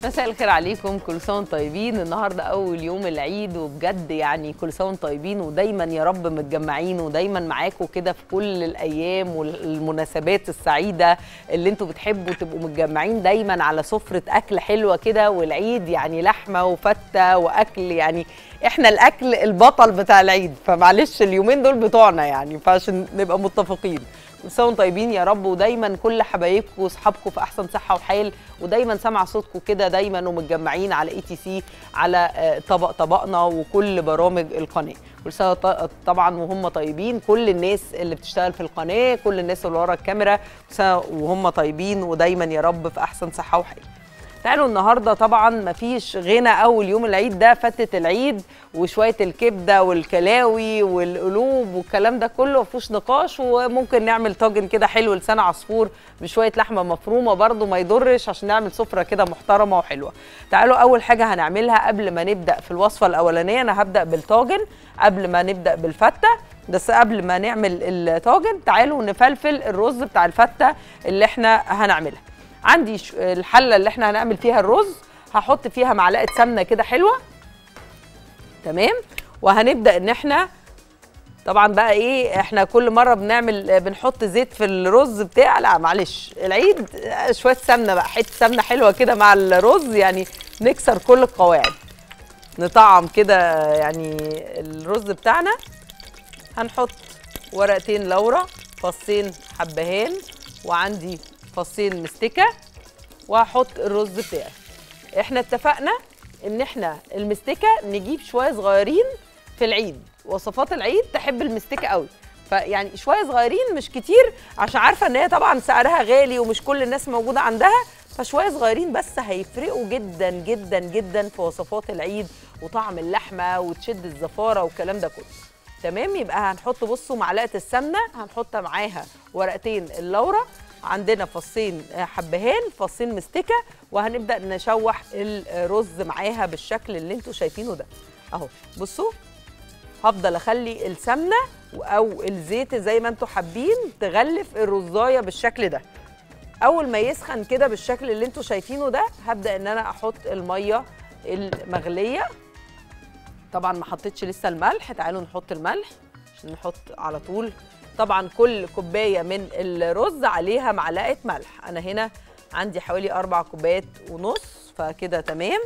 مساء الخير عليكم كل سنه وانتم طيبين النهارده اول يوم العيد وبجد يعني كل سنه وانتم طيبين ودايما يا رب متجمعين ودايما معاكم كده في كل الايام والمناسبات السعيده اللي انتم بتحبوا تبقوا متجمعين دايما على سفره اكل حلوه كده والعيد يعني لحمه وفته واكل يعني احنا الاكل البطل بتاع العيد فمعلش اليومين دول بتوعنا يعني فعشان نبقى متفقين كل سنه وانتم طيبين يا رب ودايما كل حبايبكم واصحابكم في احسن صحه وحال ودايما سامعه صوتكم كده دايما ومتجمعين على اي تي سي على آه، طبق طبقنا وكل برامج القناه كل سنه ط- طبعا وهم طيبين كل الناس اللي بتشتغل في القناه كل الناس اللي ورا الكاميرا كل سنه وهم طيبين ودايما يا رب في احسن صحه وحال تعالوا النهارده طبعا مفيش غنى اول يوم العيد ده فتة العيد وشويه الكبده والكلاوي والقلوب والكلام ده كله مفيهوش نقاش وممكن نعمل طاجن كده حلو لسان عصفور بشويه لحمه مفرومه برده ما يضرش عشان نعمل سفره كده محترمه وحلوه تعالوا اول حاجه هنعملها قبل ما نبدا في الوصفه الاولانيه انا هبدا بالطاجن قبل ما نبدا بالفته بس قبل ما نعمل الطاجن تعالوا نفلفل الرز بتاع الفته اللي احنا هنعملها عندي ش- الحله اللي احنا هنعمل فيها الرز هحط فيها معلقه سمنه كده حلوه تمام وهنبدا ان احنا طبعا بقى ايه احنا كل مره بنعمل بنحط زيت في الرز بتاع لا معلش العيد آه، شويه سمنه بقى حته سمنه حلوه كده مع الرز يعني نكسر كل القواعد نطعم كده يعني الرز بتاعنا هنحط ورقتين لورا فصين حبهان وعندي فصين مستكه وهحط الرز بتاعي احنا اتفقنا ان احنا المستكه نجيب شويه صغيرين في العيد وصفات العيد تحب المستكه قوي فيعني شويه صغيرين مش كتير عشان عارفه ان هي طبعا سعرها غالي ومش كل الناس موجوده عندها فشويه صغيرين بس هيفرقوا جدا جدا جدا في وصفات العيد وطعم اللحمه وتشد الزفاره والكلام ده كله تمام يبقى هنحط بصوا معلقه السمنه هنحط معاها ورقتين اللورة عندنا فصين آه، حبهان فصين مستكه وهنبدا نشوح الرز معاها بالشكل اللي انتوا شايفينه ده اهو بصوا هفضل اخلي السمنه او الزيت زي ما انتوا حابين تغلف الرزايه بالشكل ده اول ما يسخن كده بالشكل اللي انتوا شايفينه ده هبدا ان انا احط الميه المغليه طبعا ما حطيتش لسه الملح تعالوا نحط الملح عشان نحط على طول طبعا كل كوبايه من الرز عليها معلقه ملح انا هنا عندي حوالي اربع كوبايات ونص فكده تمام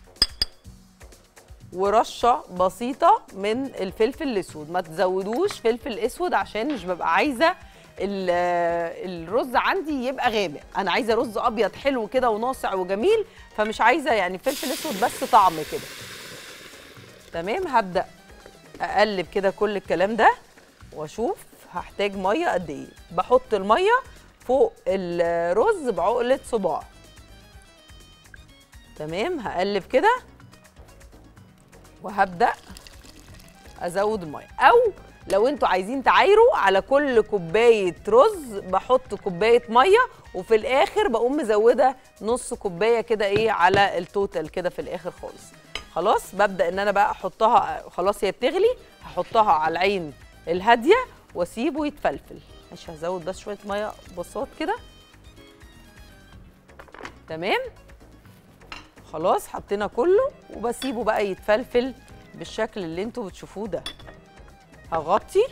ورشه بسيطه من الفلفل الاسود ما تزودوش فلفل اسود عشان مش ببقى عايزه ال- الرز عندي يبقى غامق انا عايزه رز ابيض حلو كده وناصع وجميل فمش عايزه يعني فلفل اسود بس طعم كده تمام هبدا اقلب كده كل الكلام ده واشوف هحتاج ميه قد ايه بحط الميه فوق الرز بعقله صباع تمام هقلب كده وهبدا ازود الميه او لو انتوا عايزين تعايروا على كل كوبايه رز بحط كوبايه ميه وفي الاخر بقوم مزوده نص كوبايه كده ايه على التوتال كده في الاخر خالص خلاص ببدا ان انا بقى احطها خلاص هي بتغلي هحطها على العين الهاديه واسيبه يتفلفل مش هزود بس شويه ميه بساط كده تمام خلاص حطينا كله وبسيبه بقى يتفلفل بالشكل اللي انتوا بتشوفوه ده هغطي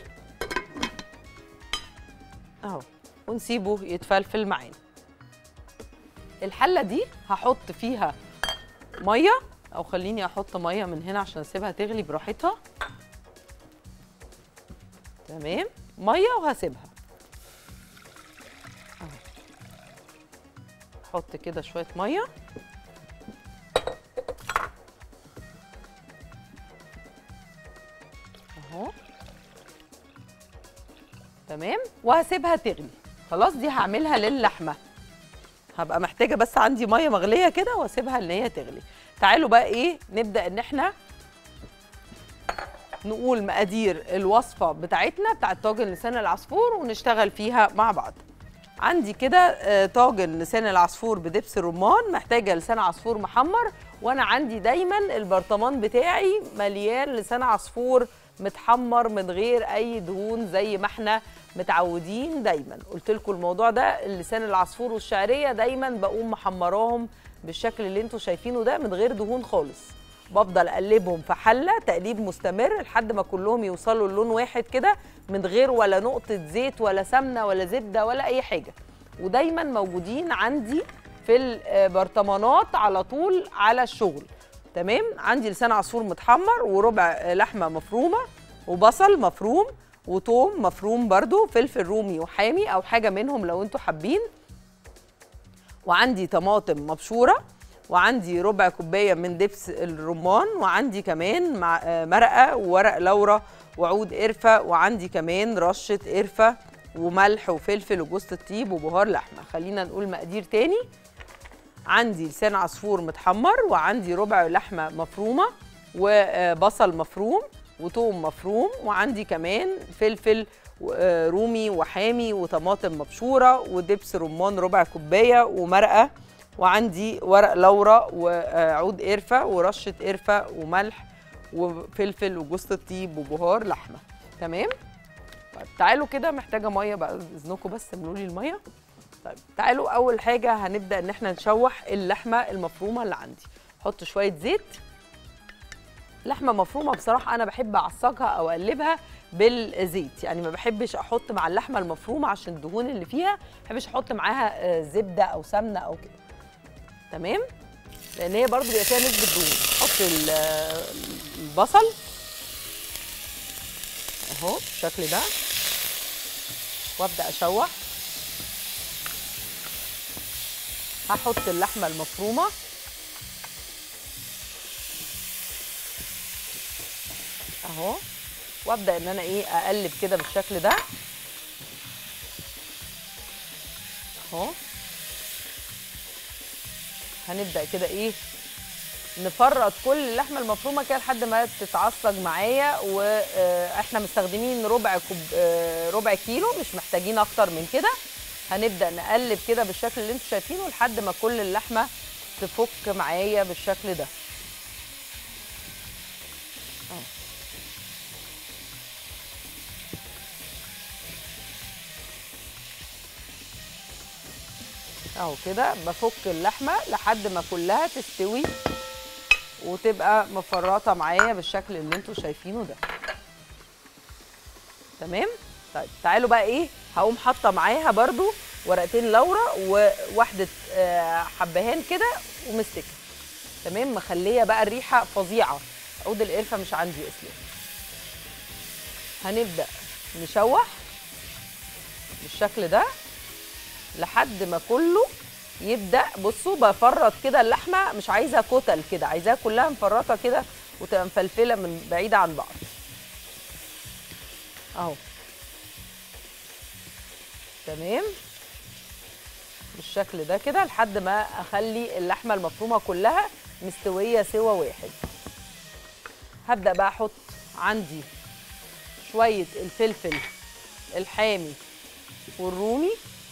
اهو ونسيبه يتفلفل معانا الحله دي هحط فيها ميه او خليني احط ميه من هنا عشان اسيبها تغلي براحتها تمام ميه وهسيبها اهو احط كده شويه ميه اهو تمام وهسيبها تغلي خلاص دي هعملها للحمه هبقى محتاجه بس عندي ميه مغليه كده واسيبها ان هي تغلي تعالوا بقى ايه نبدا ان احنا نقول مقادير الوصفه بتاعتنا بتاعت طاجن لسان العصفور ونشتغل فيها مع بعض عندي كده آه، طاجن لسان العصفور بدبس الرمان محتاجه لسان عصفور محمر وانا عندي دايما البرطمان بتاعي مليان لسان عصفور متحمر من غير اي دهون زي ما احنا متعودين دايما قلت لكم الموضوع ده اللسان العصفور والشعريه دايما بقوم محمراهم بالشكل اللي انتوا شايفينه ده من غير دهون خالص بفضل اقلبهم في حله تقليب مستمر لحد ما كلهم يوصلوا للون واحد كده من غير ولا نقطه زيت ولا سمنه ولا زبده ولا اي حاجه ودايما موجودين عندي في البرطمانات على طول على الشغل تمام عندي لسان عصفور متحمر وربع لحمه مفرومه وبصل مفروم وتوم مفروم برضو فلفل رومي وحامي او حاجه منهم لو انتوا حابين وعندي طماطم مبشوره وعندي ربع كوبايه من دبس الرمان وعندي كمان مع آه، مرقه وورق لورا وعود قرفه وعندي كمان رشه قرفه وملح وفلفل وجوز الطيب وبهار لحمه خلينا نقول مقادير تاني عندي لسان عصفور متحمر وعندي ربع لحمه مفرومه وبصل مفروم وتوم مفروم وعندي كمان فلفل آه، رومي وحامي وطماطم مبشوره ودبس رمان ربع كوبايه ومرقه وعندي ورق لورا وعود قرفه ورشه قرفه وملح وفلفل وجوز الطيب وبهار لحمه تمام طيب تعالوا كده محتاجه ميه بقى اذنكم بس املوا لي الميه طيب تعالوا اول حاجه هنبدا ان احنا نشوح اللحمه المفرومه اللي عندي احط شويه زيت لحمه مفرومه بصراحه انا بحب اعصجها او اقلبها بالزيت يعني ما بحبش احط مع اللحمه المفرومه عشان الدهون اللي فيها ما بحبش احط معاها آه، زبده او سمنه او كده تمام لان هي برضو بيبقى فيها نسبه دهون احط ال- آه، البصل اهو بالشكل ده وابدا اشوح هحط اللحمه المفرومه اهو وابدا ان انا ايه اقلب كده بالشكل ده اهو هنبدا كده ايه نفرط كل اللحمه المفرومه كده لحد ما تتعصج معايا واحنا مستخدمين ربع كوب آه، ربع كيلو مش محتاجين اكتر من كده هنبدا نقلب كده بالشكل اللي انتوا شايفينه لحد ما كل اللحمه تفك معايا بالشكل ده أهو. اهو كده بفك اللحمه لحد ما كلها تستوي وتبقى مفرطه معايا بالشكل اللي انتوا شايفينه ده تمام طيب تعالوا بقى ايه هقوم حاطه معاها برضو ورقتين لورا وواحده آه، حبهان كده ومستكه تمام مخليه بقى الريحه فظيعه عود القرفه مش عندي اصلا هنبدا نشوح بالشكل ده لحد ما كله يبدا بصوا بفرط كده اللحمه مش عايزه كتل كده عايزاها كلها مفرطه كده وتبقى مفلفله من بعيده عن بعض اهو تمام بالشكل ده كده لحد ما اخلي اللحمه المفرومه كلها مستويه سوا واحد هبدا بقى احط عندي شويه الفلفل الحامي والرومي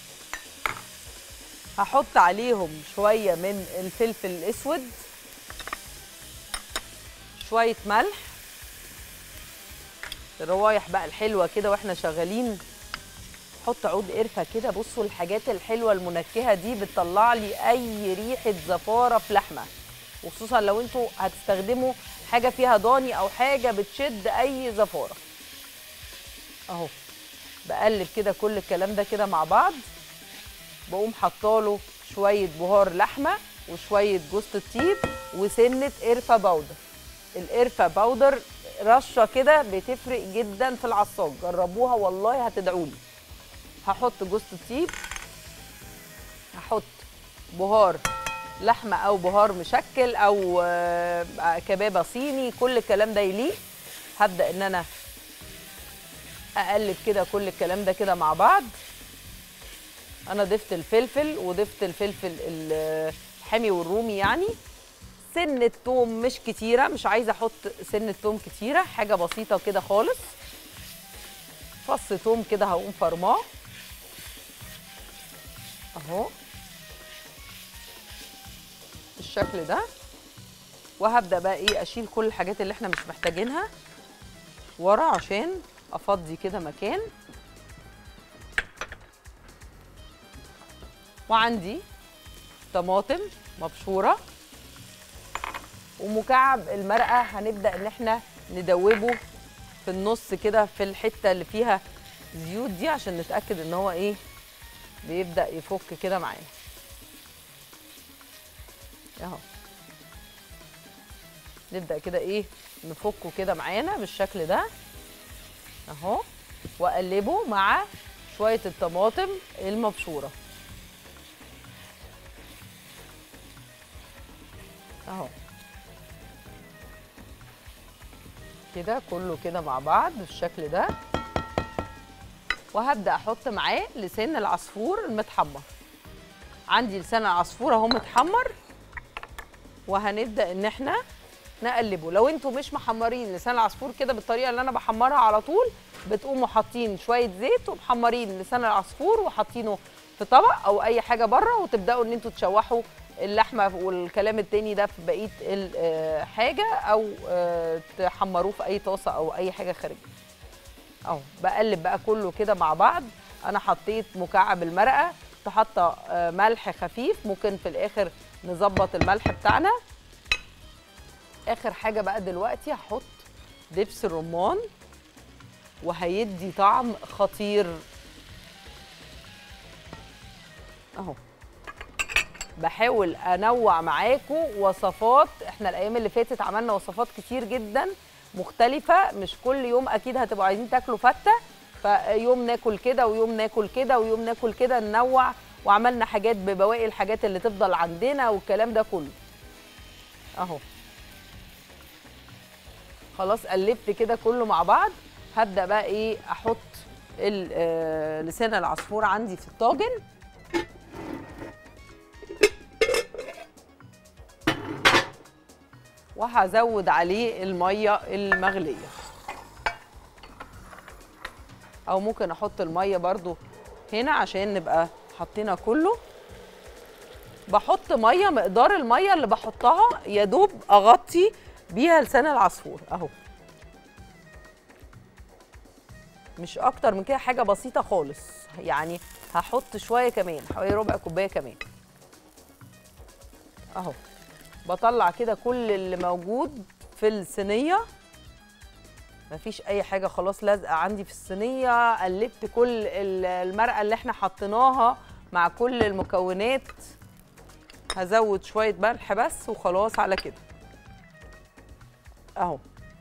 هحط عليهم شويه من الفلفل الاسود شويه ملح الروايح بقى الحلوه كده واحنا شغالين حط عود قرفه كده بصوا الحاجات الحلوه المنكهه دي بتطلع لي اي ريحه زفاره في لحمه وخصوصا لو انتوا هتستخدموا حاجه فيها ضاني او حاجه بتشد اي زفاره اهو بقلب كده كل الكلام ده كده مع بعض بقوم حطاله شويه بهار لحمه وشويه جوز الطيب وسنه قرفه باودر القرفه باودر رشه كده بتفرق جدا في العصاج جربوها والله هتدعوا لي هحط جوز الطيب هحط بهار لحمه او بهار مشكل او آه، كبابه صيني كل الكلام ده يليق هبدا ان انا اقلب كده كل الكلام ده كده مع بعض انا ضفت الفلفل وضفت الفلفل ال- الحامي والرومي يعني سنة توم مش كتيرة مش عايزة احط سنة توم كتيرة حاجة بسيطة كده خالص فص توم كده هقوم فرماه اهو بالشكل ده وهبدأ بقى ايه اشيل كل الحاجات اللي احنا مش محتاجينها ورا عشان افضي كده مكان وعندي طماطم مبشوره ومكعب المرقه هنبدا ان احنا ندوبه في النص كده في الحته اللي فيها زيوت دي عشان نتاكد ان هو ايه بيبدا يفك كده معانا اهو نبدا كده ايه نفكه كده معانا بالشكل ده اهو واقلبه مع شويه الطماطم المبشوره اهو كده كله كده مع بعض بالشكل ده وهبدا احط معاه لسان العصفور المتحمر عندي لسان العصفور اهو متحمر وهنبدا ان احنا نقلبه لو انتوا مش محمرين لسان العصفور كده بالطريقه اللي انا بحمرها على طول بتقوموا حاطين شويه زيت ومحمرين لسان العصفور وحاطينه في طبق او اي حاجه بره وتبداوا ان انتوا تشوحوا اللحمه والكلام التاني ده في بقيه الحاجه او آه، تحمروه في اي طاسه او اي حاجه خارجيه اهو بقلب بقى كله كده مع بعض انا حطيت مكعب المرقه حاطه آه، ملح خفيف ممكن في الاخر نظبط الملح بتاعنا اخر حاجه بقى دلوقتي هحط دبس الرمان وهيدي طعم خطير اهو بحاول انوع معاكم وصفات احنا الايام اللي فاتت عملنا وصفات كتير جدا مختلفه مش كل يوم اكيد هتبقوا عايزين تاكلوا فته فيوم ناكل كده ويوم ناكل كده ويوم ناكل كده ننوع وعملنا حاجات ببواقي الحاجات اللي تفضل عندنا والكلام ده كله اهو خلاص قلبت كده كله مع بعض هبدا بقى ايه احط ال- آه، لسان العصفور عندي في الطاجن وهزود عليه الميه المغليه او ممكن احط الميه برضو هنا عشان نبقى حطينا كله بحط ميه مقدار الميه اللي بحطها يا دوب اغطي بيها لسان العصفور اهو مش اكتر من كده حاجه بسيطه خالص يعني هحط شويه كمان حوالي ربع كوبايه كمان اهو بطلع كده كل اللي موجود في الصينيه مفيش اي حاجه خلاص لازقه عندي في الصينيه قلبت كل ال- المرقه اللي احنا حطيناها مع كل المكونات هزود شويه ملح بس وخلاص على كده اهو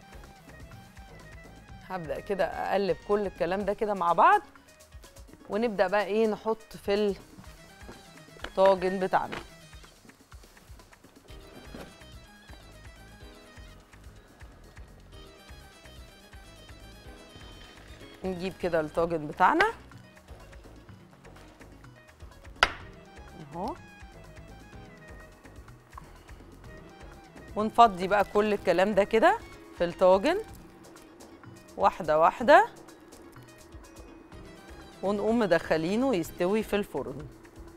هبدا كده اقلب كل الكلام ده كده مع بعض ونبدا بقى ايه نحط في الطاجن بتاعنا نجيب كده الطاجن بتاعنا اهو ونفضي بقى كل الكلام ده كده في الطاجن واحدة واحدة ونقوم مدخلينه يستوي في الفرن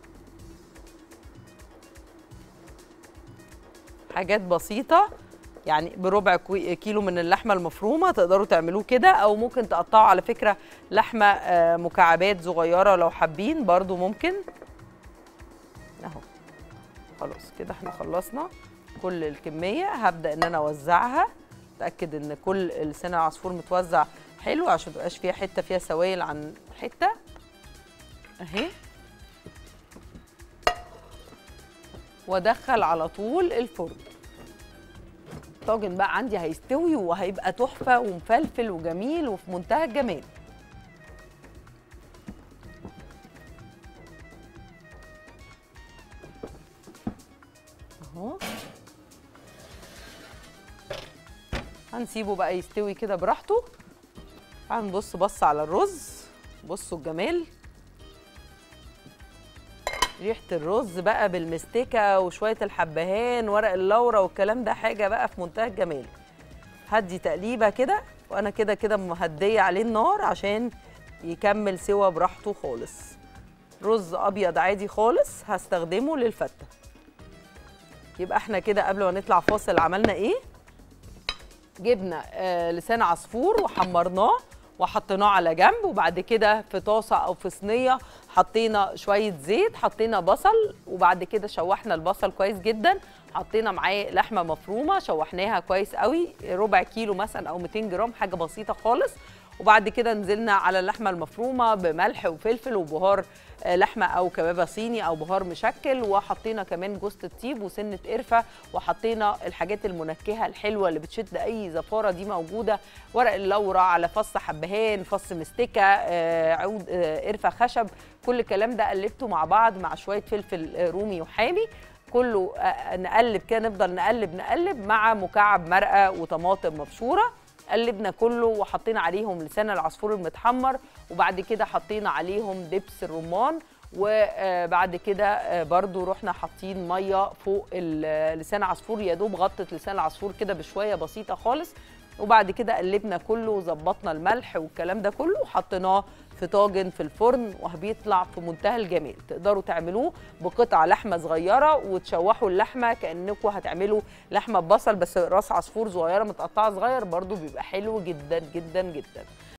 حاجات بسيطة يعني بربع كوي- كيلو من اللحمة المفرومة تقدروا تعملوه كده أو ممكن تقطعوا على فكرة لحمة آه، مكعبات صغيرة لو حابين برضو ممكن أهو خلاص كده احنا خلصنا كل الكمية هبدأ إن أنا أوزعها اتاكد ان كل لسان العصفور متوزع حلو عشان متبقاش فيها حته فيها سوائل عن حته اهي وادخل على طول الفرن الطاجن بقى عندي هيستوي وهيبقى تحفه ومفلفل وجميل وفي منتهى الجمال اهو هنسيبه بقى يستوي كده براحته هنبص بص على الرز بصوا الجمال ريحة الرز بقى بالمستكة وشوية الحبهان ورق اللورة والكلام ده حاجة بقى في منتهى الجمال هدي تقليبة كده وانا كده كده مهدية عليه النار عشان يكمل سوا براحته خالص رز ابيض عادي خالص هستخدمه للفتة يبقى احنا كده قبل ما نطلع فاصل عملنا ايه جبنا آه لسان عصفور وحمرناه وحطيناه على جنب وبعد كده في طاسه او في صينيه حطينا شويه زيت حطينا بصل وبعد كده شوحنا البصل كويس جدا حطينا معاه لحمه مفرومه شوحناها كويس قوي ربع كيلو مثلا او 200 جرام حاجه بسيطه خالص وبعد كده نزلنا على اللحمه المفرومه بملح وفلفل وبهار لحمه او كبابه صيني او بهار مشكل وحطينا كمان جوز الطيب وسنه قرفه وحطينا الحاجات المنكهه الحلوه اللي بتشد اي زفاره دي موجوده ورق اللورة على فص حبهان فص مستكه عود قرفه خشب كل الكلام ده قلبته مع بعض مع شويه فلفل رومي وحامي كله نقلب كده نفضل نقلب نقلب مع مكعب مرقه وطماطم مبشوره قلبنا كله وحطينا عليهم لسان العصفور المتحمر وبعد كده حطينا عليهم دبس الرمان وبعد كده برضو رحنا حاطين ميه فوق لسان العصفور يا دوب غطت لسان العصفور كده بشويه بسيطه خالص وبعد كده قلبنا كله وظبطنا الملح والكلام ده كله وحطيناه في طاجن في الفرن وبيطلع في منتهى الجمال تقدروا تعملوه بقطع لحمه صغيره وتشوحوا اللحمه كانكم هتعملوا لحمه ببصل بس راس عصفور صغيره متقطعه صغير برضو بيبقى حلو جدا جدا جدا